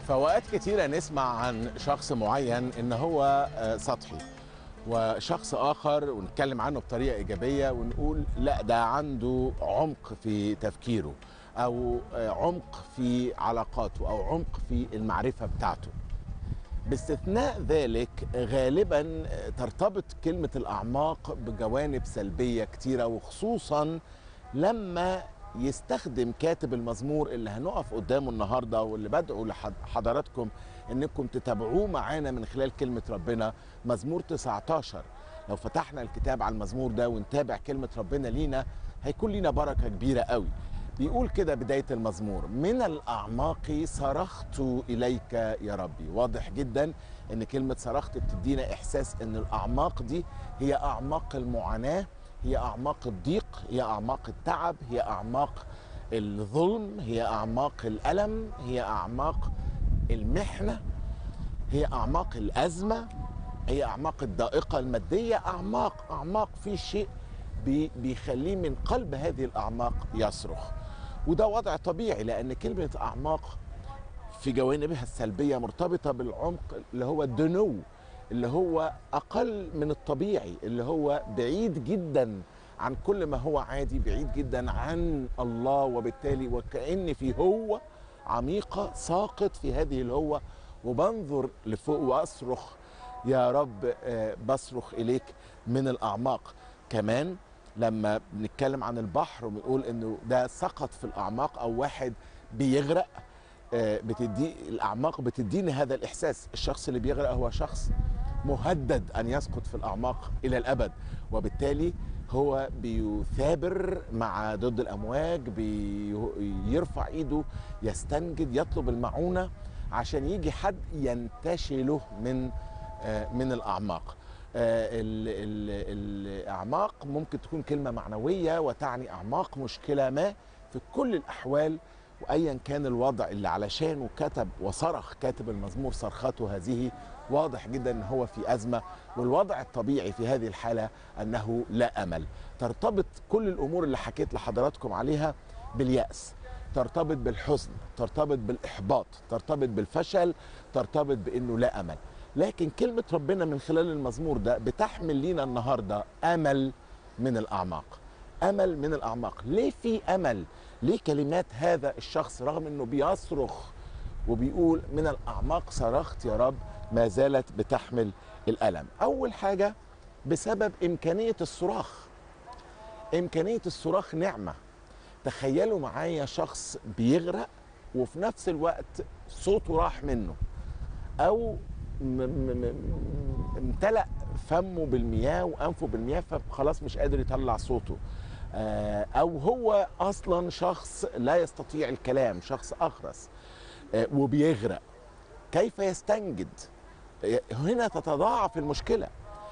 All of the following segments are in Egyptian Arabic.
فوقات كتيرة نسمع عن شخص معين ان هو آه، سطحي وشخص اخر ونتكلم عنه بطريقة ايجابية ونقول لا ده عنده عمق في تفكيره او آه، عمق في علاقاته او عمق في المعرفة بتاعته باستثناء ذلك غالبا ترتبط كلمة الأعماق بجوانب سلبية كتيرة وخصوصا لما يستخدم كاتب المزمور اللي هنقف قدامه النهاردة واللي بدعو لحضراتكم انكم تتابعوه معانا من خلال كلمة ربنا مزمور 19 لو فتحنا الكتاب على المزمور ده ونتابع كلمة ربنا لينا هيكون لينا بركة كبيرة قوي بيقول كده بداية المزمور من الأعماق صرخت إليك يا ربي واضح جدا أن كلمة صرخت بتدينا إحساس أن الأعماق دي هي أعماق المعاناة هي أعماق الضيق هي أعماق التعب هي أعماق الظلم هي أعماق الألم هي أعماق المحنة هي أعماق الأزمة هي أعماق الضائقة المادية أعماق أعماق في شيء بي- بيخليه من قلب هذه الأعماق يصرخ وده وضع طبيعي لأن كلمة أعماق في جوانبها السلبية مرتبطة بالعمق اللي هو الدنو اللي هو أقل من الطبيعي اللي هو بعيد جدا عن كل ما هو عادي بعيد جدا عن الله وبالتالي وكأن في هو عميقة ساقط في هذه الهوة وبنظر لفوق وأصرخ يا رب آه، بصرخ إليك من الأعماق كمان لما بنتكلم عن البحر وبنقول انه ده سقط في الاعماق او واحد بيغرق آه، بتدي الاعماق بتديني هذا الاحساس الشخص اللي بيغرق هو شخص مهدد ان يسقط في الاعماق الى الابد وبالتالي هو بيثابر مع ضد الامواج بيرفع ايده يستنجد يطلب المعونه عشان يجي حد ينتشله من آه، من الاعماق آه، ال- ال- الاعماق ممكن تكون كلمه معنويه وتعني اعماق مشكله ما في كل الاحوال وايا كان الوضع اللي علشانه كتب وصرخ كاتب المزمور صرخته هذه واضح جدا ان هو في ازمه والوضع الطبيعي في هذه الحاله انه لا امل ترتبط كل الامور اللي حكيت لحضراتكم عليها بالياس ترتبط بالحزن ترتبط بالاحباط ترتبط بالفشل ترتبط بانه لا امل لكن كلمه ربنا من خلال المزمور ده بتحمل لينا النهارده امل من الاعماق امل من الاعماق ليه في امل ليه كلمات هذا الشخص رغم انه بيصرخ وبيقول من الاعماق صرخت يا رب ما زالت بتحمل الالم اول حاجه بسبب امكانيه الصراخ امكانيه الصراخ نعمه تخيلوا معايا شخص بيغرق وفي نفس الوقت صوته راح منه او م- م- م- امتلأ فمه بالمياه وانفه بالمياه فخلاص مش قادر يطلع صوته آه، او هو اصلا شخص لا يستطيع الكلام شخص اخرس آه، وبيغرق كيف يستنجد آه، هنا تتضاعف المشكله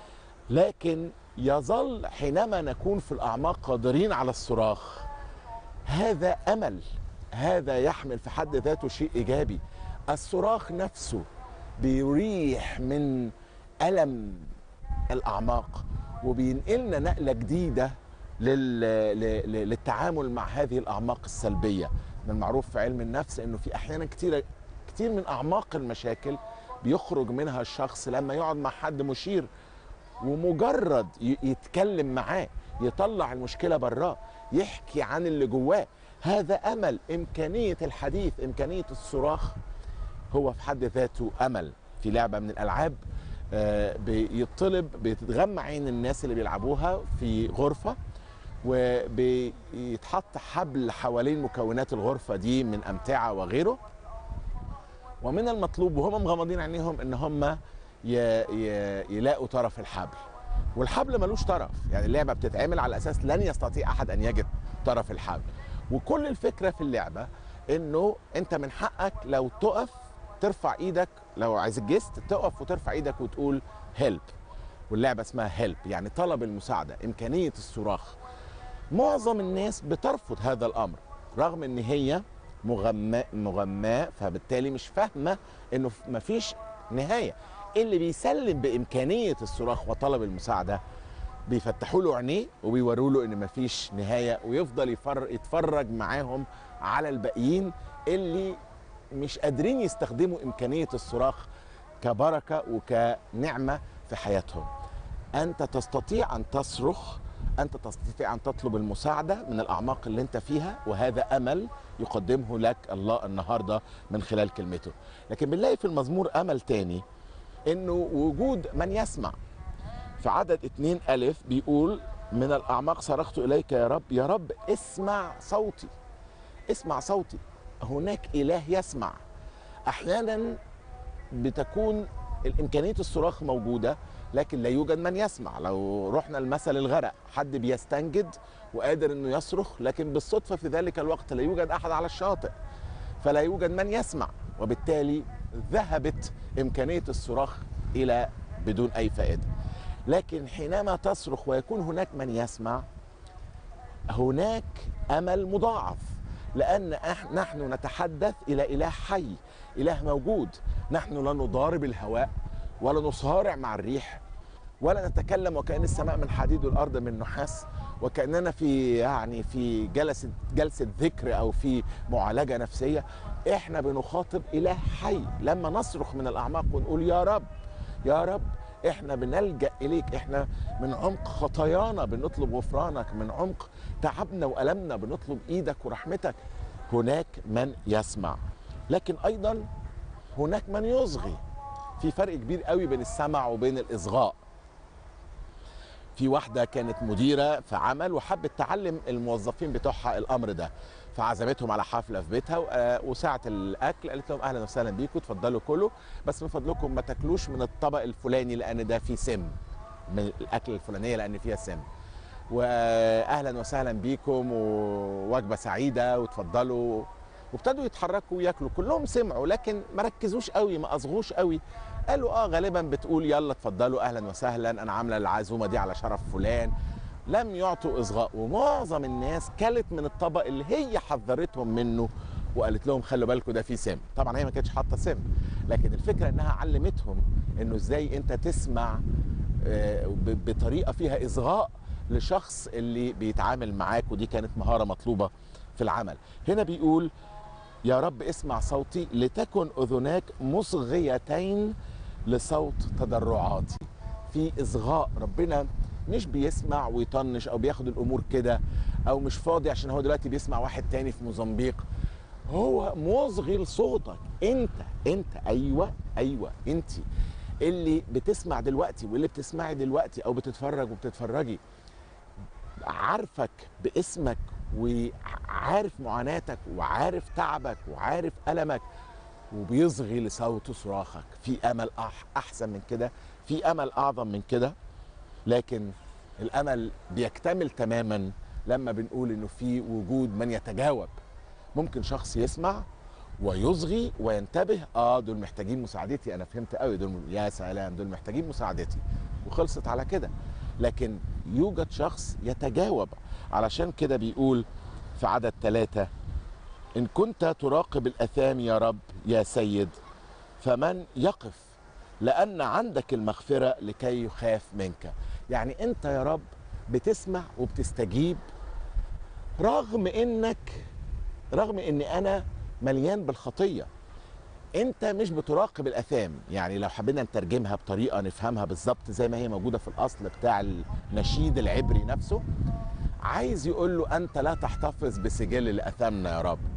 لكن يظل حينما نكون في الاعماق قادرين على الصراخ هذا امل هذا يحمل في حد ذاته شيء ايجابي الصراخ نفسه بيريح من الم الاعماق وبينقلنا نقله جديده لل... ل- ل- للتعامل مع هذه الاعماق السلبيه من المعروف في علم النفس انه في احيانا كتير كتير من اعماق المشاكل بيخرج منها الشخص لما يقعد مع حد مشير ومجرد ي- يتكلم معاه يطلع المشكله براه يحكي عن اللي جواه هذا امل امكانيه الحديث امكانيه الصراخ هو في حد ذاته امل في لعبه من الالعاب آه، بيطلب بتتغمى عين الناس اللي بيلعبوها في غرفه وبيتحط حبل حوالين مكونات الغرفه دي من امتعه وغيره ومن المطلوب وهم مغمضين عينيهم ان هم ي... ي... يلاقوا طرف الحبل والحبل ملوش طرف يعني اللعبه بتتعمل على اساس لن يستطيع احد ان يجد طرف الحبل وكل الفكره في اللعبه انه انت من حقك لو تقف ترفع ايدك لو عايز الجست تقف وترفع ايدك وتقول هيلب واللعبه اسمها هيلب يعني طلب المساعده امكانيه الصراخ معظم الناس بترفض هذا الامر رغم ان هي مغماء مغماء فبالتالي مش فاهمه انه مفيش نهايه اللي بيسلم بامكانيه الصراخ وطلب المساعده بيفتحوا له عينيه وبيوروا له ان مفيش نهايه ويفضل يفر يتفرج معاهم على الباقيين اللي مش قادرين يستخدموا امكانيه الصراخ كبركه وكنعمه في حياتهم انت تستطيع ان تصرخ انت تستطيع ان تطلب المساعده من الاعماق اللي انت فيها وهذا امل يقدمه لك الله النهارده من خلال كلمته لكن بنلاقي في المزمور امل تاني انه وجود من يسمع في عدد اتنين ألف بيقول من الأعماق صرخت إليك يا رب يا رب اسمع صوتي اسمع صوتي هناك إله يسمع أحيانا بتكون الإمكانية الصراخ موجودة لكن لا يوجد من يسمع لو رحنا لمثل الغرق حد بيستنجد وقادر انه يصرخ لكن بالصدفه في ذلك الوقت لا يوجد احد على الشاطئ فلا يوجد من يسمع وبالتالي ذهبت امكانيه الصراخ الى بدون اي فائده لكن حينما تصرخ ويكون هناك من يسمع هناك امل مضاعف لان إح- نحن نتحدث الى اله حي اله موجود نحن لا نضارب الهواء ولا نصارع مع الريح ولا نتكلم وكأن السماء من حديد والأرض من نحاس وكأننا في يعني في جلسة جلسة ذكر أو في معالجة نفسية إحنا بنخاطب إله حي لما نصرخ من الأعماق ونقول يا رب يا رب إحنا بنلجأ إليك إحنا من عمق خطايانا بنطلب غفرانك من عمق تعبنا وألمنا بنطلب إيدك ورحمتك هناك من يسمع لكن أيضا هناك من يصغي في فرق كبير قوي بين السمع وبين الإصغاء في واحدة كانت مديرة في عمل وحبت تعلم الموظفين بتوعها الأمر ده فعزمتهم على حفلة في بيتها و- وساعة الأكل قالت لهم أهلا وسهلا بيكم اتفضلوا كلوا بس من فضلكم ما تاكلوش من الطبق الفلاني لأن ده فيه سم من الأكل الفلانية لأن فيها سم واهلا وسهلا بيكم ووجبه سعيده وتفضلوا وابتدوا يتحركوا وياكلوا كلهم سمعوا لكن ما ركزوش قوي ما اصغوش قوي قالوا اه غالبا بتقول يلا اتفضلوا اهلا وسهلا انا عامله العزومه دي على شرف فلان لم يعطوا اصغاء ومعظم الناس كلت من الطبق اللي هي حذرتهم منه وقالت لهم خلوا بالكم ده فيه سم طبعا هي ما كانتش حاطه سم لكن الفكره انها علمتهم انه ازاي انت تسمع آه، ب- بطريقه فيها اصغاء لشخص اللي بيتعامل معاك ودي كانت مهاره مطلوبه في العمل هنا بيقول يا رب اسمع صوتي لتكن اذناك مصغيتين لصوت تضرعاتي في اصغاء ربنا مش بيسمع ويطنش او بياخد الامور كده او مش فاضي عشان هو دلوقتي بيسمع واحد تاني في موزمبيق هو مصغي لصوتك انت انت ايوه ايوه انت اللي بتسمع دلوقتي واللي بتسمعي دلوقتي او بتتفرج وبتتفرجي عارفك باسمك وعارف معاناتك وعارف تعبك وعارف ألمك وبيصغي لصوت صراخك في أمل أح أحسن من كده في أمل أعظم من كده لكن الأمل بيكتمل تماما لما بنقول إنه في وجود من يتجاوب ممكن شخص يسمع ويصغي وينتبه اه دول محتاجين مساعدتي انا فهمت قوي دول يا سلام دول محتاجين مساعدتي وخلصت على كده لكن يوجد شخص يتجاوب علشان كده بيقول في عدد ثلاثة إن كنت تراقب الأثام يا رب يا سيد فمن يقف لأن عندك المغفرة لكي يخاف منك يعني أنت يا رب بتسمع وبتستجيب رغم إنك رغم إني أنا مليان بالخطية انت مش بتراقب الاثام يعني لو حبينا نترجمها بطريقه نفهمها بالظبط زي ما هي موجوده في الاصل بتاع النشيد العبري نفسه عايز يقول له انت لا تحتفظ بسجل لاثامنا يا رب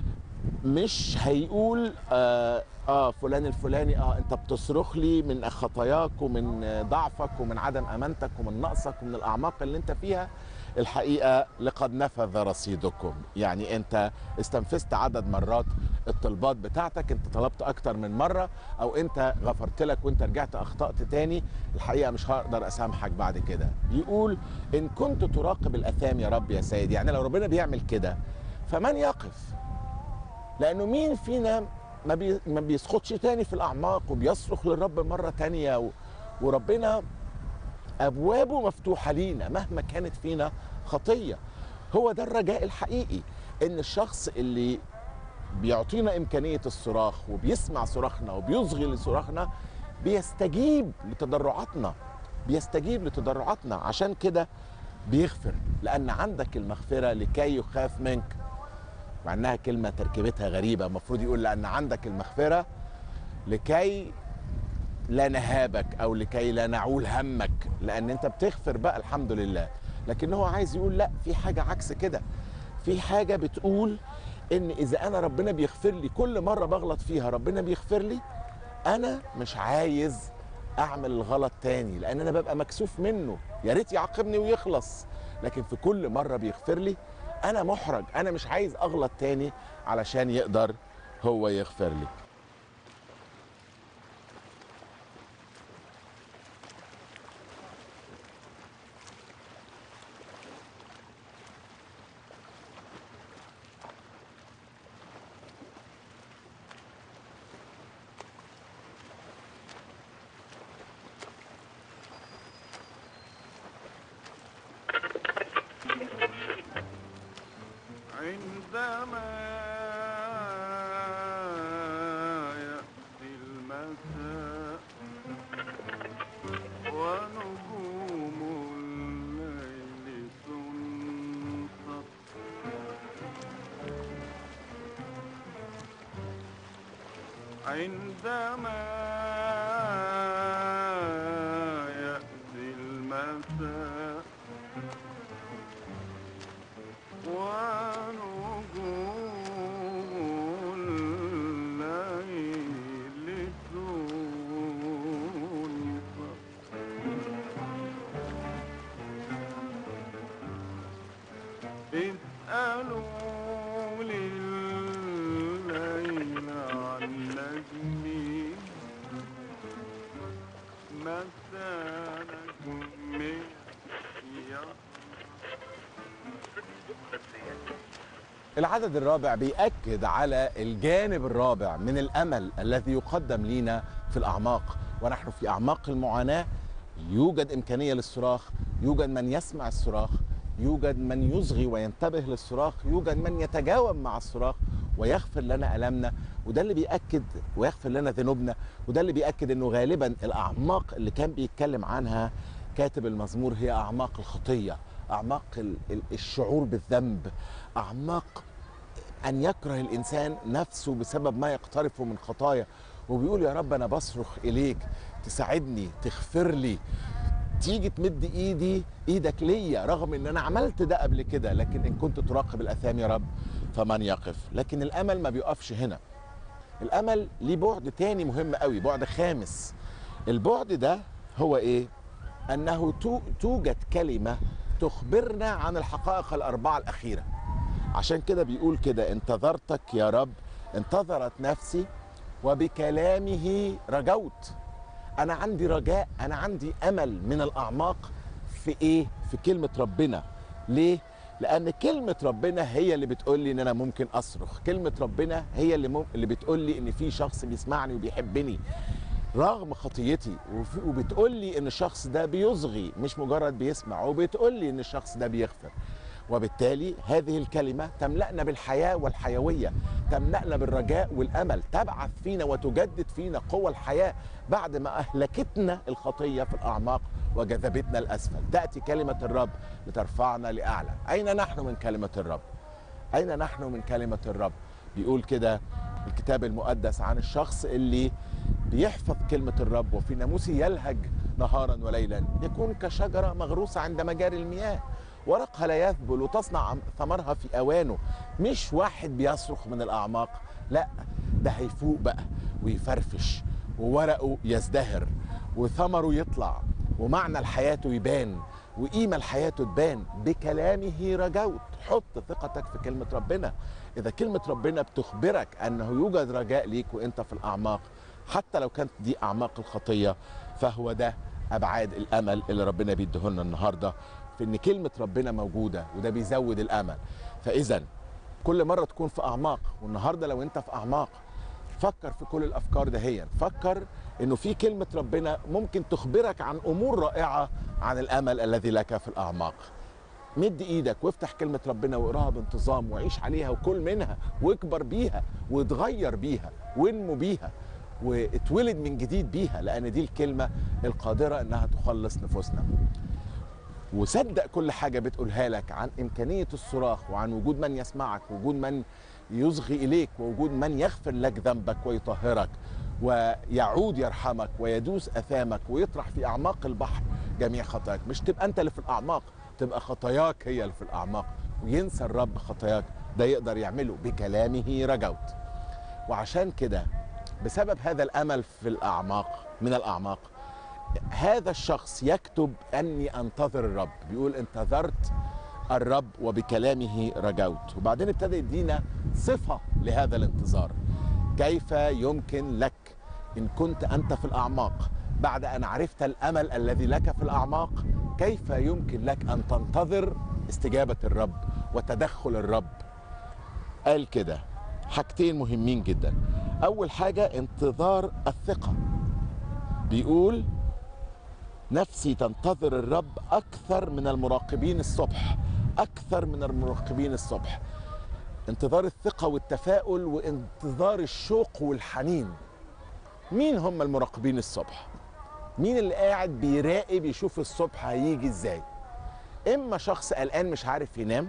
مش هيقول آه, اه فلان الفلاني اه انت بتصرخ لي من خطاياك ومن آه، ضعفك ومن عدم امانتك ومن نقصك ومن الاعماق اللي انت فيها الحقيقه لقد نفذ رصيدكم يعني انت استنفذت عدد مرات الطلبات بتاعتك انت طلبت اكتر من مره او انت غفرت لك وانت رجعت اخطات تاني الحقيقه مش هقدر اسامحك بعد كده يقول ان كنت تراقب الاثام يا رب يا سيد يعني لو ربنا بيعمل كده فمن يقف لانه مين فينا ما, بي ما بيسقطش تاني في الاعماق وبيصرخ للرب مره تانية و... وربنا ابوابه مفتوحه لينا مهما كانت فينا خطيه هو ده الرجاء الحقيقي ان الشخص اللي بيعطينا امكانيه الصراخ وبيسمع صراخنا وبيصغي لصراخنا بيستجيب لتضرعاتنا بيستجيب لتضرعاتنا عشان كده بيغفر لان عندك المغفره لكي يخاف منك مع انها كلمه تركيبتها غريبه المفروض يقول لان عندك المغفره لكي لا نهابك او لكي لا نعول همك لان انت بتغفر بقى الحمد لله لكن هو عايز يقول لا في حاجه عكس كده في حاجه بتقول ان اذا انا ربنا بيغفر لي كل مره بغلط فيها ربنا بيغفر لي انا مش عايز اعمل الغلط تاني لان انا ببقى مكسوف منه يا ريت يعاقبني ويخلص لكن في كل مره بيغفر لي انا محرج انا مش عايز اغلط تاني علشان يقدر هو يغفر لي عندما يأتي المساء ونجوم الليل تنطق عندما يأتي المساء ونجوم الليل تنطق اسألوا لليل عن نجمي متى نجمي يطلع العدد الرابع بيأكد على الجانب الرابع من الأمل الذي يقدم لنا في الأعماق ونحن في أعماق المعاناة يوجد إمكانية للصراخ يوجد من يسمع الصراخ يوجد من يصغي وينتبه للصراخ يوجد من يتجاوب مع الصراخ ويغفر لنا ألمنا وده اللي بيأكد ويغفر لنا ذنوبنا وده اللي بيأكد أنه غالبا الأعماق اللي كان بيتكلم عنها كاتب المزمور هي أعماق الخطية أعماق ال- ال- الشعور بالذنب أعماق أن يكره الإنسان نفسه بسبب ما يقترفه من خطايا وبيقول يا رب أنا بصرخ إليك تساعدني تغفر لي تيجي تمد ايدي ايدك ليا رغم ان انا عملت ده قبل كده لكن ان كنت تراقب الاثام يا رب فمن يقف لكن الامل ما بيقفش هنا الامل ليه بعد تاني مهم قوي بعد خامس البعد ده هو ايه انه تو- توجد كلمه تخبرنا عن الحقائق الاربعه الاخيره عشان كده بيقول كده انتظرتك يا رب انتظرت نفسي وبكلامه رجوت انا عندي رجاء انا عندي امل من الاعماق في ايه في كلمه ربنا ليه لان كلمه ربنا هي اللي بتقول لي ان انا ممكن اصرخ كلمه ربنا هي اللي مم... اللي بتقول لي ان في شخص بيسمعني وبيحبني رغم خطيتي وف- وبتقول لي ان الشخص ده بيصغي مش مجرد بيسمع وبتقول لي ان الشخص ده بيغفر وبالتالي هذه الكلمة تملأنا بالحياة والحيوية تملأنا بالرجاء والأمل تبعث فينا وتجدد فينا قوة الحياة بعد ما أهلكتنا الخطية في الأعماق وجذبتنا الأسفل تأتي كلمة الرب لترفعنا لأعلى أين نحن من كلمة الرب أين نحن من كلمة الرب بيقول كده الكتاب المقدس عن الشخص اللي بيحفظ كلمة الرب وفي ناموسه يلهج نهارا وليلا يكون كشجرة مغروسة عند مجاري المياه ورقها لا يذبل وتصنع ثمرها في أوانه مش واحد بيصرخ من الأعماق لا ده هيفوق بقى ويفرفش وورقه يزدهر وثمره يطلع ومعنى لحياته يبان وقيمة لحياته تبان بكلامه رجوت حط ثقتك في كلمة ربنا إذا كلمة ربنا بتخبرك أنه يوجد رجاء ليك وإنت في الأعماق حتى لو كانت دي أعماق الخطية فهو ده أبعاد الأمل اللي ربنا بيديهولنا النهاردة في إن كلمة ربنا موجودة وده بيزود الأمل فإذا كل مرة تكون في أعماق والنهاردة لو أنت في أعماق فكر في كل الافكار دهيا فكر انه في كلمه ربنا ممكن تخبرك عن امور رائعه عن الامل الذي لك في الاعماق مد ايدك وافتح كلمه ربنا واقراها بانتظام وعيش عليها وكل منها واكبر بيها واتغير بيها وانمو بيها واتولد من جديد بيها لان دي الكلمه القادره انها تخلص نفوسنا وصدق كل حاجه بتقولها لك عن امكانيه الصراخ وعن وجود من يسمعك وجود من يصغي اليك ووجود من يغفر لك ذنبك ويطهرك ويعود يرحمك ويدوس اثامك ويطرح في اعماق البحر جميع خطاياك مش تبقى انت اللي في الاعماق تبقى خطاياك هي اللي في الاعماق وينسى الرب خطاياك ده يقدر يعمله بكلامه رجوت وعشان كده بسبب هذا الامل في الاعماق من الاعماق هذا الشخص يكتب اني انتظر الرب بيقول انتظرت الرب وبكلامه رجوت وبعدين ابتدى يدينا صفه لهذا الانتظار كيف يمكن لك ان كنت انت في الاعماق بعد ان عرفت الامل الذي لك في الاعماق كيف يمكن لك ان تنتظر استجابه الرب وتدخل الرب قال كده حاجتين مهمين جدا اول حاجه انتظار الثقه بيقول نفسي تنتظر الرب اكثر من المراقبين الصبح اكثر من المراقبين الصبح انتظار الثقه والتفاؤل وانتظار الشوق والحنين مين هم المراقبين الصبح مين اللي قاعد بيراقب يشوف الصبح هيجي ازاي اما شخص قلقان مش عارف ينام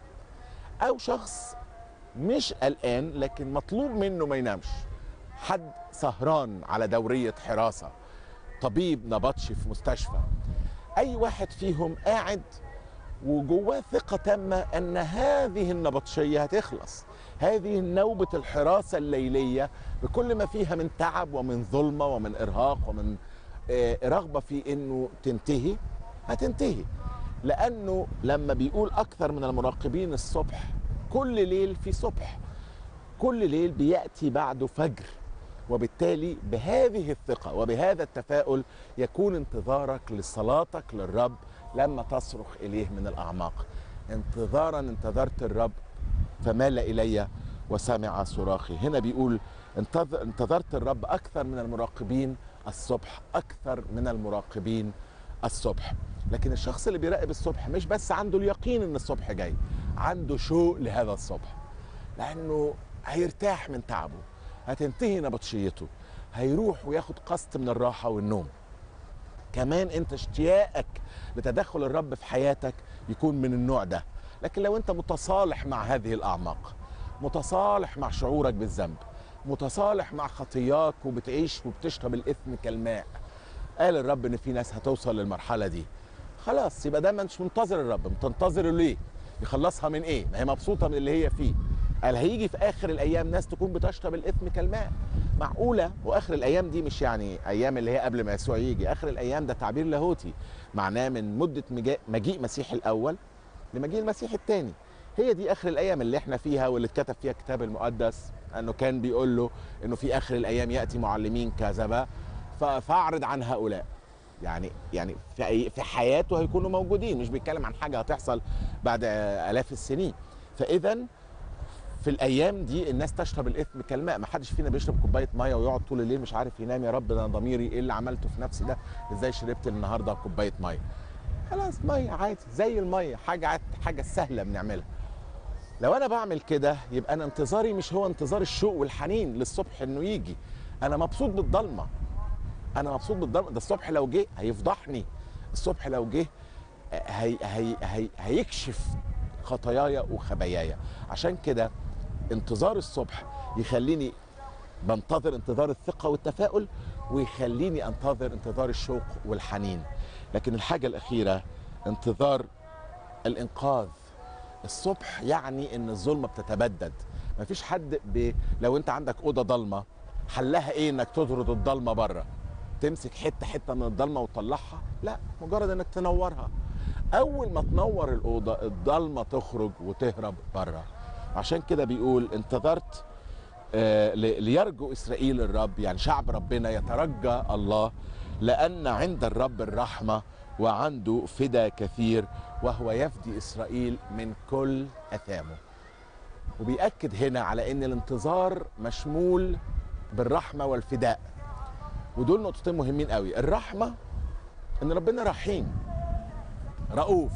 او شخص مش قلقان لكن مطلوب منه ما ينامش حد سهران على دورية حراسة طبيب نبطشي في مستشفى أي واحد فيهم قاعد وجواه ثقة تامة أن هذه النبطشية هتخلص هذه نوبة الحراسة الليلية بكل ما فيها من تعب ومن ظلمة ومن إرهاق ومن آه، رغبة في أنه تنتهي هتنتهي لأنه لما بيقول أكثر من المراقبين الصبح كل ليل في صبح كل ليل بياتي بعده فجر وبالتالي بهذه الثقه وبهذا التفاؤل يكون انتظارك لصلاتك للرب لما تصرخ اليه من الاعماق انتظارا انتظرت الرب فمال الي وسمع صراخي هنا بيقول انتظر انتظرت الرب اكثر من المراقبين الصبح اكثر من المراقبين الصبح لكن الشخص اللي بيراقب الصبح مش بس عنده اليقين ان الصبح جاي عنده شوق لهذا الصبح لانه هيرتاح من تعبه هتنتهي نبطشيته هيروح وياخد قسط من الراحه والنوم كمان انت اشتياقك لتدخل الرب في حياتك يكون من النوع ده لكن لو انت متصالح مع هذه الاعماق متصالح مع شعورك بالذنب متصالح مع خطياك وبتعيش وبتشرب الاثم كالماء قال الرب ان في ناس هتوصل للمرحله دي خلاص يبقى ده مش منتظر الرب بتنتظره ليه يخلصها من ايه ما هي مبسوطه من اللي هي فيه قال هيجي في اخر الايام ناس تكون بتشرب الاثم كالماء معقوله واخر الايام دي مش يعني ايام اللي هي قبل ما يسوع يجي اخر الايام ده تعبير لاهوتي معناه من مده مجا- مجيء مسيح الاول لمجيء المسيح الثاني هي دي اخر الايام اللي احنا فيها واللي اتكتب فيها الكتاب المقدس انه كان بيقول له انه في اخر الايام ياتي معلمين كذبه ف- فاعرض عن هؤلاء يعني يعني في أي- في حياته هيكونوا موجودين مش بيتكلم عن حاجه هتحصل بعد آه، الاف السنين فاذا في الايام دي الناس تشرب الاثم كالماء ما حدش فينا بيشرب كوبايه ميه ويقعد طول الليل مش عارف ينام يا رب ده أنا ضميري ايه اللي عملته في نفسي ده ازاي شربت النهارده كوبايه ميه خلاص ميه عادي زي الميه حاجه عاد- حاجه سهله بنعملها لو انا بعمل كده يبقى انا انتظاري مش هو انتظار الشوق والحنين للصبح انه يجي انا مبسوط بالضلمه انا مبسوط بالضلمه ده الصبح لو جه هيفضحني الصبح لو جه هي هي هي هيكشف خطاياي وخباياي عشان كده انتظار الصبح يخليني بنتظر انتظار الثقة والتفاؤل ويخليني انتظر انتظار الشوق والحنين لكن الحاجة الأخيرة انتظار الإنقاذ الصبح يعني ان الظلمة بتتبدد مفيش حد ب... لو انت عندك أوضة ضلمة حلها ايه انك تطرد الضلمة بره تمسك حتة حتة من الضلمة وتطلعها لا مجرد انك تنورها اول ما تنور الأوضة الضلمة تخرج وتهرب بره عشان كده بيقول انتظرت آه، ل- ليرجو اسرائيل الرب يعني شعب ربنا يترجى الله لان عند الرب الرحمه وعنده فدا كثير وهو يفدي اسرائيل من كل اثامه وبيأكد هنا على ان الانتظار مشمول بالرحمه والفداء ودول نقطتين مهمين قوي الرحمه ان ربنا رحيم رؤوف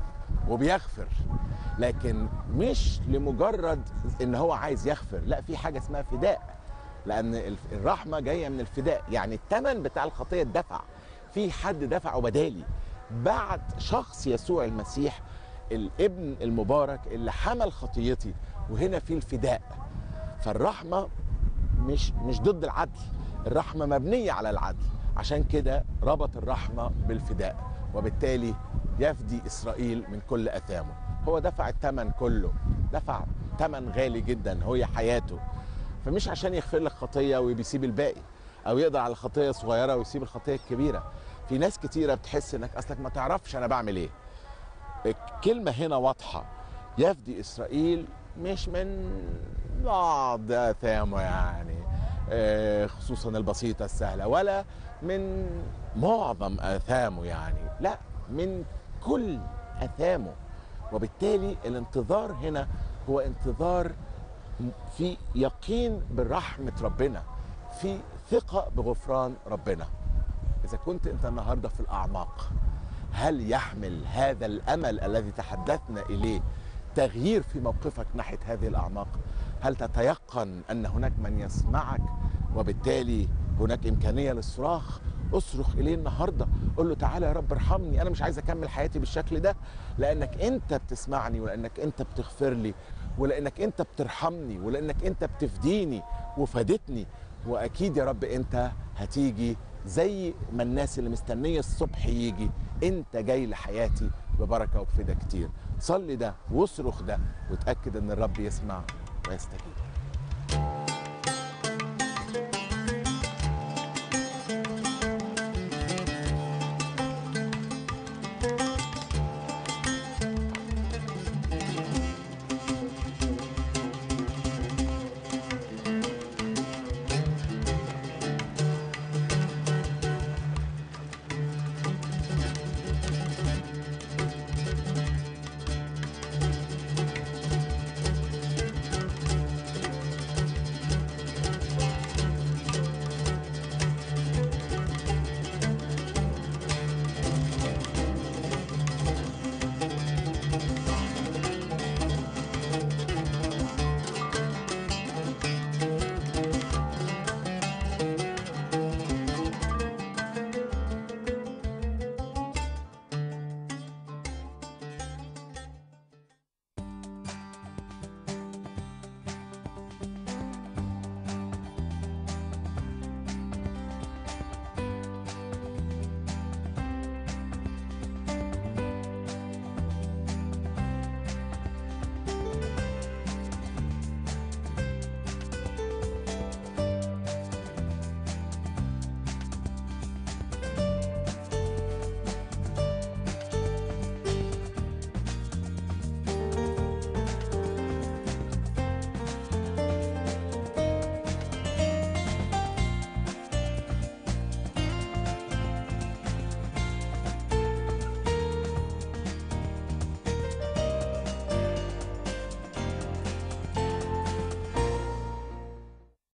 وبيغفر لكن مش لمجرد ان هو عايز يغفر لا في حاجه اسمها فداء لان الف- الرحمه جايه من الفداء يعني الثمن بتاع الخطيه اتدفع في حد دفعه بدالي بعد شخص يسوع المسيح الابن المبارك اللي حمل خطيتي وهنا في الفداء فالرحمه مش مش ضد العدل الرحمه مبنيه على العدل عشان كده ربط الرحمه بالفداء وبالتالي يفدي اسرائيل من كل اثامه هو دفع الثمن كله دفع ثمن غالي جدا هي حياته فمش عشان يغفر لك خطيه وبيسيب الباقي او يقدر على خطيه صغيره ويسيب الخطيه الكبيره في ناس كتيره بتحس انك اصلك ما تعرفش انا بعمل ايه الكلمه هنا واضحه يفدي اسرائيل مش من بعض اثامه يعني آه، خصوصا البسيطه السهله ولا من معظم اثامه يعني لا من كل اثامه وبالتالي الانتظار هنا هو انتظار في يقين برحمه ربنا في ثقه بغفران ربنا اذا كنت انت النهارده في الاعماق هل يحمل هذا الامل الذي تحدثنا اليه تغيير في موقفك ناحيه هذه الاعماق هل تتيقن ان هناك من يسمعك وبالتالي هناك امكانيه للصراخ اصرخ اليه النهارده قول له تعالى يا رب ارحمني انا مش عايز اكمل حياتي بالشكل ده لانك انت بتسمعني ولانك انت بتغفر لي ولانك انت بترحمني ولانك انت بتفديني وفادتني واكيد يا رب انت هتيجي زي ما الناس اللي مستنيه الصبح يجي انت جاي لحياتي ببركه وبفدا كتير صلي ده واصرخ ده وتاكد ان الرب يسمع ويستجيب